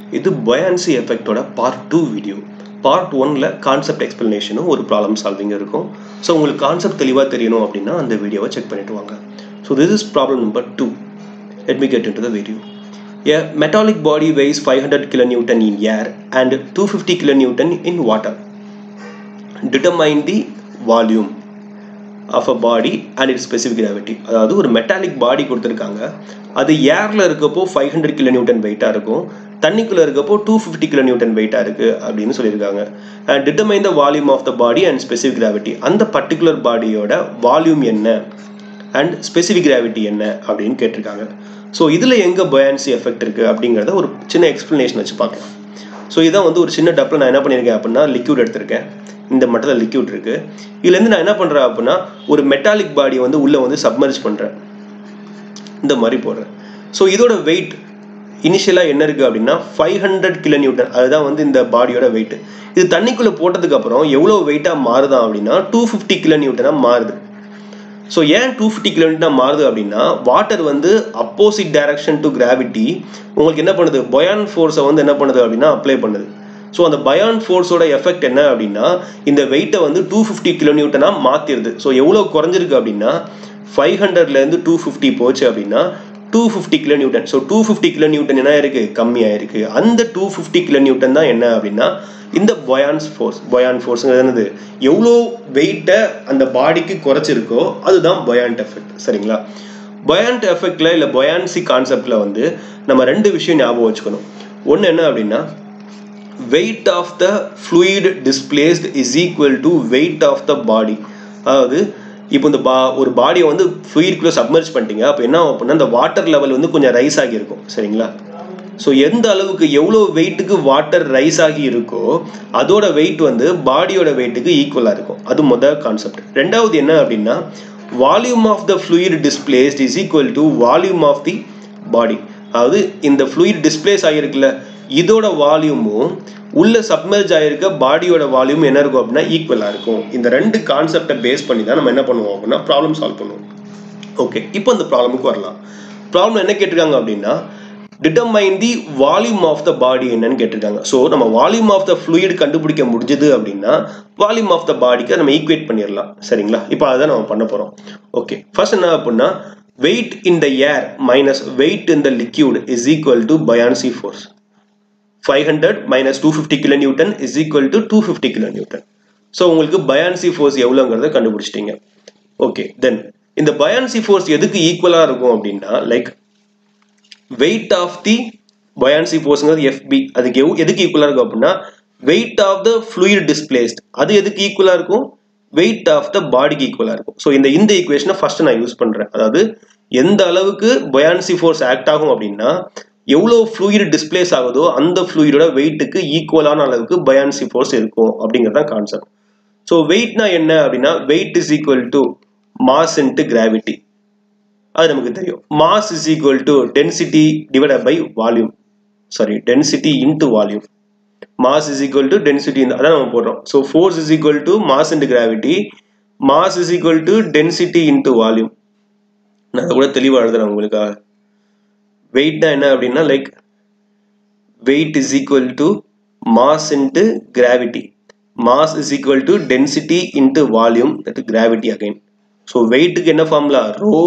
இது பயான்சி எஃபெக்டோட part two video part ஒன்ல கான்செப்ட் எக்ஸ்பிளனேஷனும் ஒரு ப்ராப்ளம் சால்விங் இருக்கும் ஸோ உங்களுக்கு கான்செப்ட் தெளிவாக தெரியணும் அப்படின்னா அந்த வீடியோவை செக் பண்ணிட்டு வாங்க so this is problem number two let me get into the video. A metallic body weighs 500 kilonewton in air and 250 kilonewton in water. Determine the volume of a body and its specific gravity. அதாவது ஒரு metallic பாடி கொடுத்துருக்காங்க அது ஏரில் இருக்கப்போ five hundred kilo Newton வெயிட்டாக இருக்கும் தண்ணிக்குள்ளே இருக்கப்போ டூ ஃபிஃப்டி கிலோ நியூட்டன் வெயிட்டாக இருக்குது அப்படின்னு சொல்லியிருக்காங்க and determine the volume of the body and specific gravity அந்த பர்டிகுலர் பாடியோட வால்யூம் என்ன அண்ட் ஸ்பெசிஃபிக் கிராவிட்டி என்ன அப்படின்னு கேட்டிருக்காங்க ஸோ இதில் எங்கே பயான்சி எஃபெக்ட் இருக்குது அப்படிங்கிறத ஒரு சின்ன எக்ஸ்ப்ளனேஷன் வச்சு பார்க்கலாம் ஸோ இதான் வந்து ஒரு சின்ன டப்பில் நான் என்ன பண்ணியிருக்கேன் அப்படின்னா லிக்யூட் எடுத்திருக்கேன் இந்த மட்டத்தில் லிக்யூட் இருக்குது இதுலேருந்து நான் என்ன பண்ணுறேன் அப்படின்னா ஒரு மெட்டாலிக் பாடியை வந்து உள்ளே வந்து சப்மர்ஜ் பண்ணுறேன் இந்த மாதிரி போடுறேன் ஸோ இதோட வெயிட் இனிஷியலாக என்ன இருக்குது அப்படின்னா ஃபைவ் ஹண்ட்ரட் கிலோ நியூட்டன் அதுதான் வந்து இந்த பாடியோட வெயிட் இது தண்ணிக்குள்ளே போட்டதுக்கப்புறம் எவ்வளோ வெயிட்டாக மாறுதான் அப்படின்னா டூ ஃபிஃப்டி கிலோ நியூட்டனாக மாறுது ஸோ ஏன் டூ ஃபிஃப்டி கிலோமீட்டர் மாறுது அப்படின்னா வாட்டர் வந்து அப்போசிட் டைரக்ஷன் டு கிராவிட்டி உங்களுக்கு என்ன பண்ணுது பயான் ஃபோர்ஸை வந்து என்ன பண்ணுது அப்படின்னா அப்ளை பண்ணுது ஸோ அந்த பயான் ஃபோர்ஸோட எஃபெக்ட் என்ன அப்படின்னா இந்த வெயிட்டை வந்து டூ ஃபிஃப்டி கிலோமீட்டனாக மாற்றிடுது ஸோ எவ்வளோ குறைஞ்சிருக்கு அப்படின்னா ஃபைவ் ஹண்ட்ரட்லேருந்து டூ ஃபிஃப்டி போச்சு அப்படின்னா two fifty kilo newton so two fifty kilo newton என்ன இருக்குது கம்மியாக இருக்குது அந்த டூ ஃபிஃப்டி கிலோ நியூட்டன் தான் என்ன அப்படின்னா இந்த பொயான்ஸ் ஃபோர்ஸ் பொயான் ஃபோர்ஸுங்கிறது என்னது எவ்வளோ வெயிட்டை அந்த பாடிக்கு குறைச்சிருக்கோ அதுதான் பொயான்ட் எஃபெக்ட் சரிங்களா பொயான்ட் எஃபெக்டில் இல்லை பொயான்சி கான்செப்டில் வந்து நம்ம ரெண்டு விஷயம் ஞாபகம் வச்சுக்கணும் ஒன்று என்ன அப்படின்னா weight of the fluid displaced is equal to weight of the body அதாவது இப்போ இந்த பா ஒரு பாடியை வந்து ஃப்ளூயிட்குள்ளே சப்மர்ஜ் பண்ணிட்டீங்க அப்போ என்ன ஆகும் அப்படின்னா இந்த வாட்டர் லெவல் வந்து கொஞ்சம் ரைஸ் ஆகியிருக்கும் சரிங்களா ஸோ எந்த அளவுக்கு எவ்வளோ வெயிட்டுக்கு வாட்டர் ரைஸ் ஆகி இருக்கோ அதோட வெயிட் வந்து பாடியோட வெயிட்டுக்கு ஈக்குவலாக இருக்கும் அது முதல் கான்செப்ட் ரெண்டாவது என்ன அப்படின்னா volume of the fluid displaced is equal to volume of the body அதாவது இந்த ஃப்ளூயிட் டிஸ்பிளேஸ் ஆகிருக்குல்ல இதோட வால்யூமும் உள்ள சப்மர்ஜ் ஆகிருக்க பாடியோட வால்யூம் என்ன இருக்கும் அப்படின்னா ஈக்குவலாக இருக்கும் இந்த ரெண்டு கான்செப்டை பேஸ் பண்ணி தான் நம்ம என்ன பண்ணுவோம் அப்படின்னா ப்ராப்ளம் சால்வ் பண்ணுவோம் ஓகே இப்போ அந்த ப்ராப்ளமுக்கு வரலாம் ப்ராப்ளம் என்ன கேட்டிருக்காங்க அப்படின்னா determine the volume of the body என்னன்னு கேட்டிருக்காங்க ஸோ நம்ம வால்யூம் ஆஃப் த ஃப்ளூயிட் கண்டுபிடிக்க முடிஞ்சது அப்படின்னா வால்யூம் ஆஃப் த பாடிக்கு நம்ம ஈக்குவேட் பண்ணிடலாம் சரிங்களா இப்போ அதை நம்ம பண்ண போகிறோம் ஓகே ஃபர்ஸ்ட் என்ன அப்படின்னா weight in the air minus weight in the liquid is equal to buoyancy force five hundred minus two fifty kilo newton is equal to two fifty kilo newton so உங்களுக்கு buoyancy force எவ்வளோங்கிறத கண்டுபிடிச்சிட்டீங்க okay தென் இந்த buoyancy force எதுக்கு ஈக்குவலாக இருக்கும் அப்படின்னா like weight of the buoyancy ஃபோர்ஸுங்கிறது FB அதுக்கு எவ் எதுக்கு ஈக்குவலாக இருக்கும் அப்படின்னா weight of the fluid displaced அது எதுக்கு ஈக்குவலாக இருக்கும் வெயிட் ஆஃப் த பாடிக்கு ஈக்குவலாக இருக்கும் ஸோ இந்த இந்த ஈக்குவேஷனை ஃபர்ஸ்ட் நான் யூஸ் பண்ணுறேன் அதாவது எந்த அளவுக்கு பயான்சி ஃபோர்ஸ் ஆக்ட் ஆகும் அப்படின்னா எவ்வளோ ஃப்ளூயிட் டிஸ்பிளேஸ் ஆகுதோ அந்த ஃப்ளூயிடோட வெயிட்டுக்கு ஈக்குவலான அளவுக்கு பயான்சி ஃபோர்ஸ் இருக்கும் அப்படிங்கிறது தான் கான்செப்ட் ஸோ வெயிட்னா என்ன அப்படின்னா weight is equal to mass into gravity அது நமக்கு தெரியும் mass is equal to density divide by volume sorry density into volume mass is equal to density அதான் நம்ம போடுறோம் so force is equal to mass into gravity mass is equal to density into volume நான் கூட தெளிவாக எழுதுறேன் உங்களுக்காக வெயிட்னா என்ன அப்படின்னா like weight is equal to mass into gravity mass is equal to density into volume that gravity again so வெயிட்டுக்கு என்ன ஃபார்முலா ரோ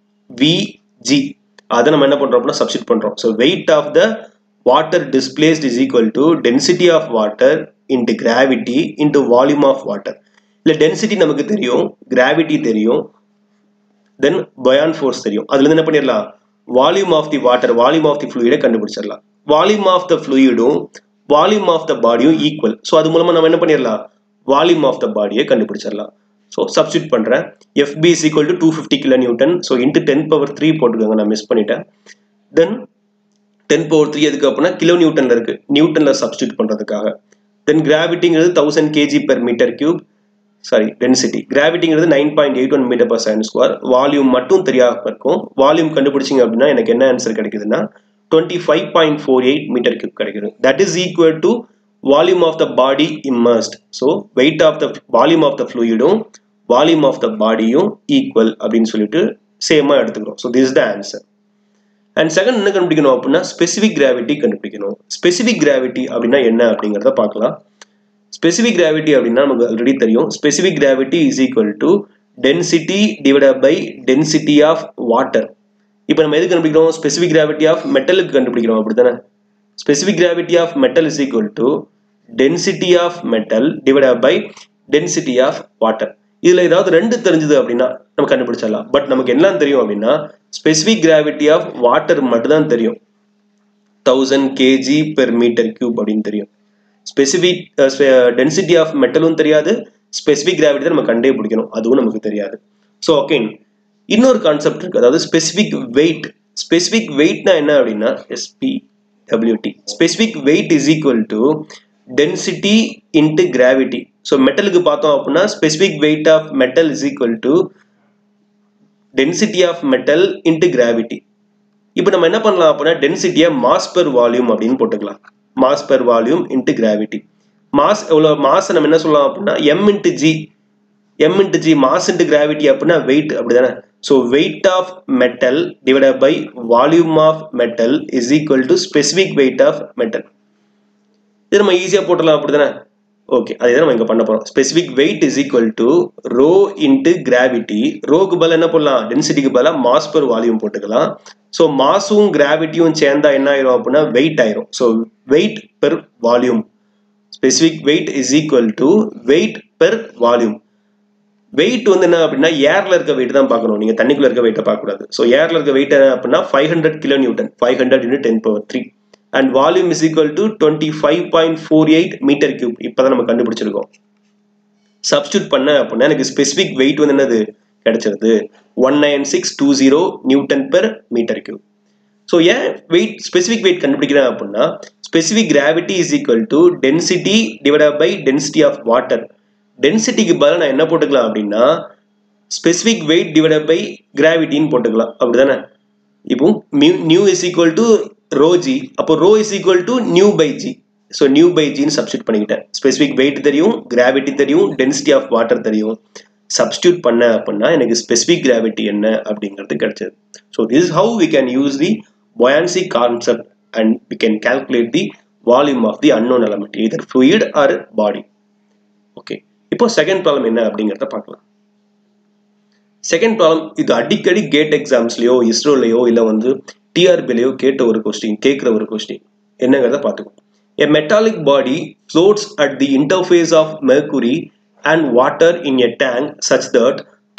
விஜி அதை நம்ம என்ன பண்ணுறோம் அப்படின்னா சப்ஸ்டிட் பண்ணுறோம் so weight of the water displaced is equal to density of water into gravity into volume of water இல்லை density நமக்கு தெரியும் கிராவிட்டி தெரியும் தென் பயான் ஃபோர்ஸ் தெரியும் அதுலேருந்து என்ன பண்ணிடலாம் volume of the water volume of the ஃப்ளூயிடை கண்டுபிடிச்சிடலாம் வால்யூம் ஆஃப் த ஃப்ளூயிடும் வால்யூம் ஆஃப் த பாடியும் ஈக்குவல் ஸோ அது மூலமாக நம்ம என்ன பண்ணிடலாம் வால்யூம் ஆஃப் த பாடியை கண்டுபிடிச்சிடலாம் ஸோ சப்ஸ்டியூட் பண்ணுறேன் FB is equal to two fifty kilo newton so into ten power three போட்டுக்கோங்க நான் மிஸ் பண்ணிட்டேன் தென் டென் பவர் த்ரீ எதுக்கு அப்படின்னா கிலோ நியூட்டனில் இருக்குது நியூட்டனில் சப்ஸ்டியூட் பண்ணுறதுக்காக தென் கிராவிட்டிங்கிறது thousand KG per metre cube sorry density கிராவிட்டிங்கிறது nine point eight one metre per second square volume மட்டும் தெரியாம இருக்கும் வால்யூம் கண்டுபிடிச்சிங்க அப்படின்னா எனக்கு என்ன ஆன்சர் கிடைக்குதுன்னா twenty five point four eight metre cube கிடைக்குது that is equal to volume of the body immersed so weight of the volume of the ஃப்ளூயிடும் volume of the பாடியும் ஈக்குவல் அப்படின்னு சொல்லிட்டு சேமாக எடுத்துக்கிறோம் so this the answer and second என்ன கண்டுபிடிக்கணும் அப்படின்னா ஸ்பெசிஃபிக் கிராவிட்டி கண்டுபிடிக்கணும் ஸ்பெசிஃபிக் கிராவிட்டி அப்படின்னா என்ன அப்படிங்கிறத பார்க்கலாம் ஸ்பெசிஃபிக் கிராவிட்டி அப்படின்னா நமக்கு ஆல்ரெடி தெரியும் specific gravity is equal to density divide by density of water இப்போ நம்ம எது கண்டுபிடிக்கிறோம் ஸ்பெசிஃபிக் கிராவிட்டி ஆஃப் மெட்டலுக்கு கண்டுபிடிக்கிறோம் அப்படி தானே specific gravity of metal is equal to density of metal divide by density of water இதில் ஏதாவது ரெண்டு தெரிஞ்சது அப்படின்னா நம்ம கண்டுபிடிச்சிடலாம் பட் நமக்கு எல்லாம் தெரியும் அப்படின்னா ஸ்பெசிஃபிக் கிராவிட்டி ஆஃப் வாட்டர் மட்டும் தான் தெரியும் thousand KG per metre cube அப்படின்னு தெரியும் ஸ்பெசிஃபிக் டென்சிட்டி ஆஃப் மெட்டலும் தெரியாது ஸ்பெசிஃபிக் கிராவிட்டி தான் நம்ம கண்டே பிடிக்கணும் அதுவும் நமக்கு தெரியாது ஸோ ஓகே இன்னொரு கான்செப்ட் இருக்கு அதாவது ஸ்பெசிஃபிக் வெயிட் ஸ்பெசிஃபிக் வெயிட்னா என்ன அப்படின்னா SP WT specific weight is equal to density into gravity so மெட்டலுக்கு பார்த்தோம் அப்படின்னா specific weight of metal is equal to density of metal into gravity இப்போ நம்ம என்ன பண்ணலாம் அப்படின்னா டென்சிட்டியை மாஸ் பெர் வால்யூம் அப்படின்னு போட்டுக்கலாம் mass per volume into gravity mass எவ்வளோ மாஸ் நம்ம என்ன சொல்லலாம் அப்படின்னா M into G M into G mass into gravity அப்படின்னா வெயிட் அப்படி தானே so weight of metal divide by volume of metal is equal to specific weight of metal இது நம்ம ஈஸியாக போட்டலாம் அப்படி தானே ஓகே அதே தான் நம்ம இங்கே பண்ண போகிறோம் specific weight is equal to rho into gravity ரோக்கு பதில் என்ன பண்ணலாம் டென்சிட்டிக்கு பதிலாக மாஸ் பெர் வால்யூம் போட்டுக்கலாம் ஸோ மாஸும் கிராவிட்டியும் சேர்ந்தா என்ன ஆயிரும் அப்படின்னா வெயிட் ஆயிரும் so weight per volume specific weight is equal to weight per volume weight வந்து என்ன அப்படின்னா ஏர்ல இருக்க வெயிட் தான் பார்க்கணும் நீங்க தண்ணிக்குள்ள இருக்க வெயிட்டை பார்க்கக்கூடாது ஸோ ஏர்ல இருக்க வெயிட் என்ன அப்படின்னா five hundred kilo newton five hundred into ten power three and volume is equal to twenty five point four eight metre cube இப்போதான் நம்ம கண்டுபிடிச்சிருக்கோம் சப்ஸ்டியூட் பண்ண அப்படின்னா எனக்கு ஸ்பெசிஃபிக் வெயிட் வந்து என்னது கிடைச்சிருது one nine six two zero newton per metre cube so ஏன் வெயிட் ஸ்பெசிஃபிக் வெயிட் கண்டுபிடிக்கிறேன் அப்படின்னா specific gravity is equal to density divide by density of water டென்சிட்டிக்கு பதிலாக நான் என்ன போட்டுக்கலாம் அப்படின்னா ஸ்பெசிஃபிக் வெயிட் டிவைட் பை கிராவிட்டின்னு போட்டுக்கலாம் அப்படிதானே இப்போ mu nu is equal to rho G அப்போ rho is equal to nu by G so nu by ஜின்னு சப்ஸ்டியூட் பண்ணிக்கிட்டேன் ஸ்பெசிஃபிக் வெயிட் தெரியும் கிராவிட்டி தெரியும் டென்சிட்டி ஆஃப் வாட்டர் தெரியும் சப்ஸ்டியூட் பண்ண அப்படின்னா எனக்கு ஸ்பெசிஃபிக் கிராவிட்டி என்ன அப்படிங்கிறது கிடைச்சது so this how we can use the buoyancy concept and we can calculate the volume of the unknown element either fluid or body okay இப்போ second problem என்ன அப்படிங்கிறத பார்க்கலாம் செகண்ட் ப்ராப்ளம் இது அடிக்கடி கேட் எக்ஸாம்ஸ்லயோ இஸ்ரோலையோ இல்லை வந்து டிஆர்பிலையோ கேட்ட ஒரு கொஸ்டின் கேட்குற ஒரு கொஸ்டின் என்னங்கிறத பார்த்துக்கோ A metallic body floats at the interface of mercury and water in a tank such that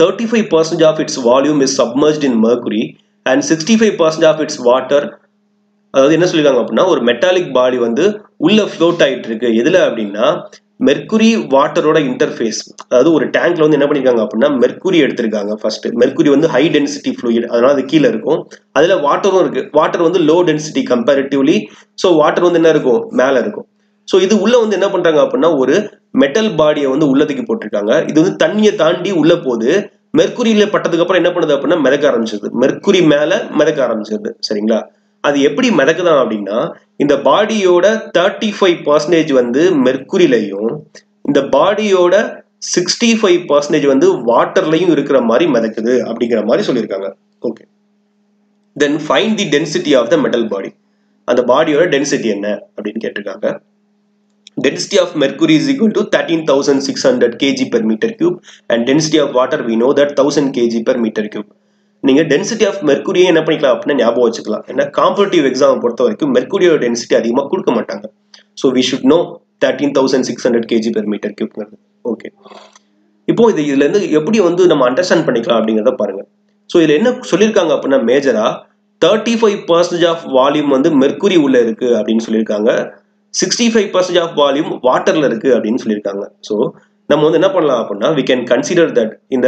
35% of its volume is submerged in mercury and 65% of its water அதாவது என்ன சொல்லிருக்காங்க அப்படின்னா ஒரு மெட்டாலிக் பாடி வந்து உள்ள ஃப்ளோட் ஆயிட்டு இருக்கு எதுல அப்படின்னா மெர்க்குரி வாட்டரோட இன்டர்ஃபேஸ் அதாவது ஒரு டேங்க்ல வந்து என்ன பண்ணிருக்காங்க அப்படின்னா மெர்க்குரி எடுத்திருக்காங்க ஃபர்ஸ்ட் மெர்க்குரி வந்து ஹை டென்சிட்டி ஃப்ளூயிட் அதனால அது கீழே இருக்கும் அதுல வாட்டரும் இருக்கு வாட்டர் வந்து low density comparatively so water வந்து என்ன இருக்கும் மேல இருக்கும் ஸோ இது உள்ள வந்து என்ன பண்றாங்க அப்படின்னா ஒரு மெட்டல் பாடியை வந்து உள்ளதுக்கு போட்டிருக்காங்க இது வந்து தண்ணியை தாண்டி உள்ள போகுது மெர்க்குரியில பட்டதுக்கு அப்புறம் என்ன பண்ணுது அப்படின்னா மிதக்க ஆரம்பிச்சிருது மெர்க்குரி மேல மிதக்க ஆரம்பிச்சிருது சரிங்களா அது எப்படி மிதக்குதான் அப்படின்னா இந்த பாடியோட தேர்ட்டி ஃபைவ் பர்சன்டேஜ் வந்து மெர்க்குரிலையும் இந்த பாடியோட சிக்ஸ்டி ஃபைவ் பர்சன்டேஜ் வந்து வாட்டர்லையும் இருக்கிற மாதிரி மிதக்குது அப்படிங்கிற மாதிரி சொல்லியிருக்காங்க okay then fine the density of the metal body அந்த பாடியோட டென்சிட்டி என்ன அப்படின்னு கேட்டிருக்காங்க density of mercury is equal to 13600 kg per meter cube and density of water we know that 1000 kg per meter cube நீங்க density of மெர்க்குரியே என்ன பண்ணிக்கலாம் அப்படின்னா ஞாபகம் வச்சுக்கலாம் ஏன்னா காம்படிட்டிவ் எக்ஸாம் பொறுத்த வரைக்கும் மெர்க்குரியோட டென்சிட்டி அதிகமாக கொடுக்க மாட்டாங்க so we should know thirteen thousand six hundred KG per metre கியூப்ங்கிறது ஓகே இப்போ இது இதுல இருந்து எப்படி வந்து நம்ம அண்டர்ஸ்டாண்ட் பண்ணிக்கலாம் அப்படிங்கிறத பாருங்க ஸோ இதுல என்ன சொல்லியிருக்காங்க அப்படின்னா மேஜரா thirty five percentage of volume வந்து மெர்க்குரி உள்ள இருக்கு அப்படின்னு சொல்லியிருக்காங்க sixty five percentage of volume வாட்டர்ல இருக்கு அப்படின்னு சொல்லியிருக்காங்க ஸோ நம்ம வந்து என்ன பண்ணலாம் அப்படின்னா வி கேன் கன்சிடர் தட் இந்த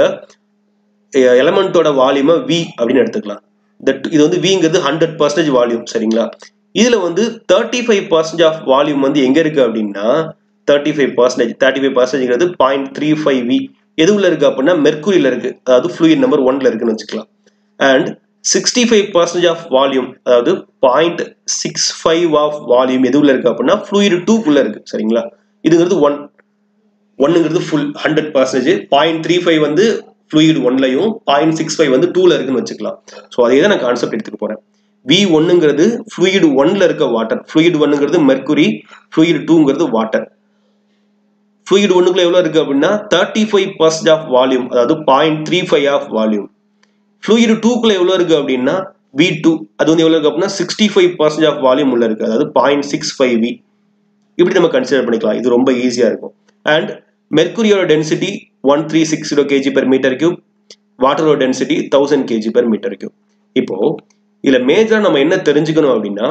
எலமெண்ட்டோட வால்யூமை வி அப்படின்னு எடுத்துக்கலாம் தட் இது வந்து விங்கிறது ஹண்ட்ரட் பர்சன்டேஜ் வால்யூம் சரிங்களா இதுல வந்து thirty five percentage of volume வந்து எங்க இருக்கு அப்படின்னா thirty five percentage thirty five பர்சன்டேஜ்ங்கிறது பாயிண்ட் த்ரீ ஃபைவ் வி எது உள்ள இருக்கு அப்படின்னா மெர்க்குரியில இருக்கு அதாவது ஃப்ளூயிட் நம்பர் ஒன்ல இருக்குன்னு வச்சுக்கலாம் and sixty five percentage of volume அதாவது point six five of volume எதுவுல இருக்கு அப்படின்னா ஃப்ளூயிட் டூக்குள்ள இருக்கு சரிங்களா இதுங்கிறது ஒன் ஒன்னுங்கிறது full hundred percentage point three five வந்து ஃப்ளூயிட் ஒன்லையும் பாயிண்ட் சிக்ஸ் ஃபைவ் வந்து டூல இருக்குன்னு வச்சுக்கலாம் ஸோ அதே தான் நான் கான்செப்ட் எடுத்துக்க போறேன் வி ஒன்னுங்கிறது ஃப்ளூயிட் ஒன்ல இருக்க வாட்டர் ஃப்ளூயிட் ஒன்னுங்கிறது மெர்க்குரி ஃப்ளூயிட் டூங்கிறது வாட்டர் ஃப்ளூயிட் ஒன்றுக்குள்ள எவ்வளோ இருக்குது அப்படின்னா thirty five percent of volume அதாவது point three five of volume fluid டூக்குள்ள எவ்வளோ இருக்குது அப்படின்னா வி டூ அது வந்து எவ்வளோ இருக்குது அப்படின்னா sixty five percent of volume உள்ள இருக்குது அதாவது பாயிண்ட் சிக்ஸ் ஃபைவ் வி இப்படி நம்ம கன்சிடர் பண்ணிக்கலாம் இது ரொம்ப ஈஸியாக இருக்கும் அண்ட் மெர்க்குரியோட density one three six zero KG per metre cube வாட்டரோட density thousand KG per metre cube இப்போ இதுல மேஜரா நம்ம என்ன தெரிஞ்சுக்கணும் அப்படின்னா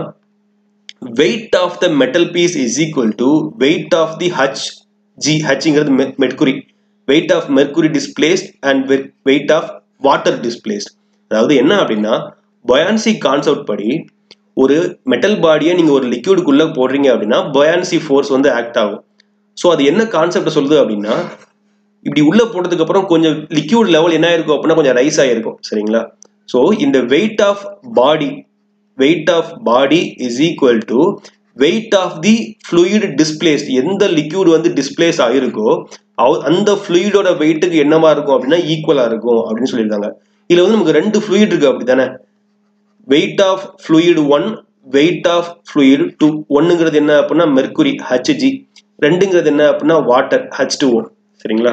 weight of the metal piece is equal to weight of the H G ஹச்ங்கிறது mercury weight of mercury displaced and weight of water displaced அதாவது என்ன அப்படின்னா பயான்சி கான்செப்ட் படி ஒரு மெட்டல் பாடியை நீங்க ஒரு லிக்யூடுக்குள்ள போடுறீங்க அப்படின்னா பயான்சி ஃபோர்ஸ் வந்து ஆக்ட் ஆகும் ஸோ அது என்ன கான்செப்ட் சொல்லுது அப்படின்னா இப்படி உள்ள போட்டதுக்கு அப்புறம் கொஞ்சம் லிக்யூட் லெவல் என்ன இருக்கும் அப்படின்னா கொஞ்சம் ரைஸ் ஆகிருக்கும் சரிங்களா ஸோ இந்த weight of body weight of body is equal to weight of the fluid displace எந்த லிக்யூட் வந்து டிஸ்பிளேஸ் ஆகிருக்கோ அந்த ஃப்ளூயிடோட வெயிட்டுக்கு என்னவா இருக்கும் அப்படின்னா ஈக்குவலா இருக்கும் அப்படின்னு சொல்லியிருக்காங்க இதுல வந்து நமக்கு ரெண்டு ஃப்ளூயிட் இருக்கு அப்படி தானே weight of fluid one weight of fluid two ஒன்னுங்கிறது என்ன அப்படின்னா மெர்க்குரி ஹச்ஜி ரெண்டுங்கிறது என்ன அப்படின்னா வாட்டர் ஹச் டூ ஒன் சரிங்களா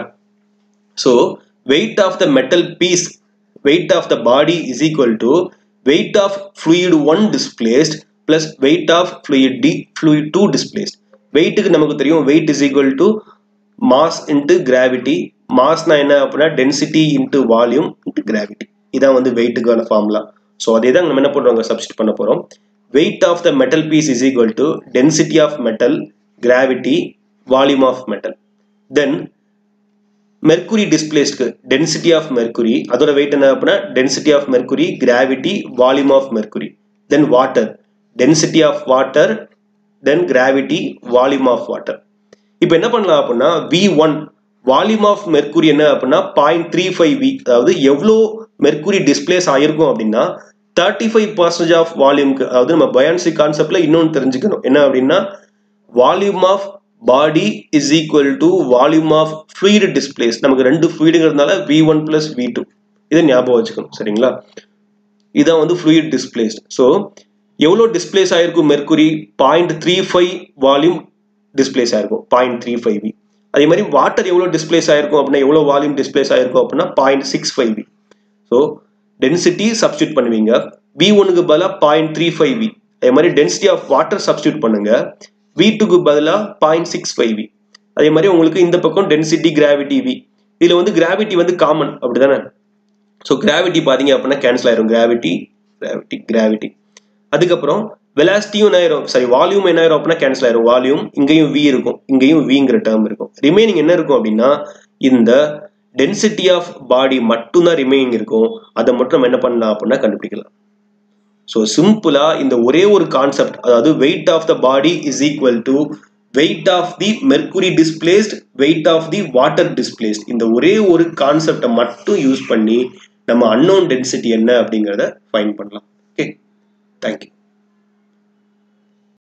so weight of the metal piece weight of the body is equal to weight of fluid one displaced plus weight of fluid D fluid two displaced வெயிட்டுக்கு நமக்கு தெரியும் weight is equal to mass into gravity மாஸ்னா என்ன அப்படின்னா density into volume into gravity இதான் வந்து வெயிட்டுக்கான formula so அதே தான் நம்ம என்ன பண்ணுறோம் சப்ஸ்டிட் பண்ண போகிறோம் weight of the metal piece is equal to density of metal gravity volume of metal then mercury டிஸ்பிளேஸ்க்கு டென்சிட்டி ஆஃப் மெர்க்குரி அதோட வெயிட் என்ன அப்படின்னா density of mercury gravity volume of mercury then water density of water then gravity volume of water இப்போ என்ன பண்ணலாம் அப்படின்னா V one volume of mercury என்ன அப்படின்னா பாயிண்ட் த்ரீ ஃபைவ் வி அதாவது எவ்வளோ மெர்க்குரி டிஸ்பிளேஸ் ஆயிருக்கும் அப்படின்னா தேர்ட்டி ஃபைவ் பர்சன்டேஜ் ஆஃப் வால்யூம்க்கு அதாவது நம்ம பயான்சி கான்செப்ட்ல இன்னொன்று தெரிஞ்சுக்கணும் என்ன அப்படின்னா volume of body is equal to volume of fluid displace நமக்கு ரெண்டு ஃப்ளூயிடுங்கிறதுனால V one plus V two இதை ஞாபகம் வச்சுக்கணும் சரிங்களா இதான் வந்து ஃப்ளூயிட் டிஸ்பிளேஸ்ட் ஸோ எவ்வளோ டிஸ்பிளேஸ் ஆயிருக்கும் mercury point three five volume displace ஆயிருக்கும் பாயிண்ட் த்ரீ ஃபைவ் வி அதே மாதிரி வாட்டர் எவ்வளோ டிஸ்பிளேஸ் ஆயிருக்கும் அப்படின்னா எவ்வளோ வால்யூம் டிஸ்பிளேஸ் ஆயிருக்கும் அப்படின்னா point six five V so density substitute பண்ணுவீங்க வி ஒனுக்கு பதிலாக பாயிண்ட் த்ரீ ஃபைவ் வி அதே மாதிரி டென்சிட்டி ஆஃப் வாட்டர் சப்ஸ்டியூட் பண்ணுங்க வி டூக்கு பதிலாக பாயிண்ட் சிக்ஸ் ஃபைவ் வி அதே மாதிரி உங்களுக்கு இந்த பக்கம் டென்சிட்டி கிராவிட்டி வி இதில் வந்து கிராவிட்டி வந்து காமன் அப்படி தானே ஸோ கிராவிட்டி பார்த்தீங்க அப்படின்னா கேன்சல் ஆயிரும் கிராவிட்டி கிராவிட்டி கிராவிட்டி அதுக்கப்புறம் வெலாசிட்டியும் என்ன ஆயிரும் சாரி வால்யூம் என்ன ஆயிரும் அப்படின்னா கேன்சல் ஆயிரும் வால்யூம் இங்கேயும் வி இருக்கும் இங்கேயும் விங்கிற டேர்ம் இருக்கும் ரிமைனிங் என்ன இருக்கும் அப்படின்னா இந்த டென்சிட்டி ஆஃப் பாடி மட்டும்தான் ரிமைனிங் இருக்கும் அதை மட்டும் நம்ம என்ன பண்ணலாம் அப்படின்னா கண்டுபிடிக்கலாம் ஸோ சிம்பிளா இந்த ஒரே ஒரு கான்செப்ட் அதாவது weight of the body is equal to weight of the mercury displaced weight of the water displaced இந்த ஒரே ஒரு கான்செப்டை மட்டும் யூஸ் பண்ணி நம்ம அன்னோன் டென்சிட்டி என்ன அப்படிங்கிறத ஃபைன் பண்ணலாம் ஓகே தேங்க்யூ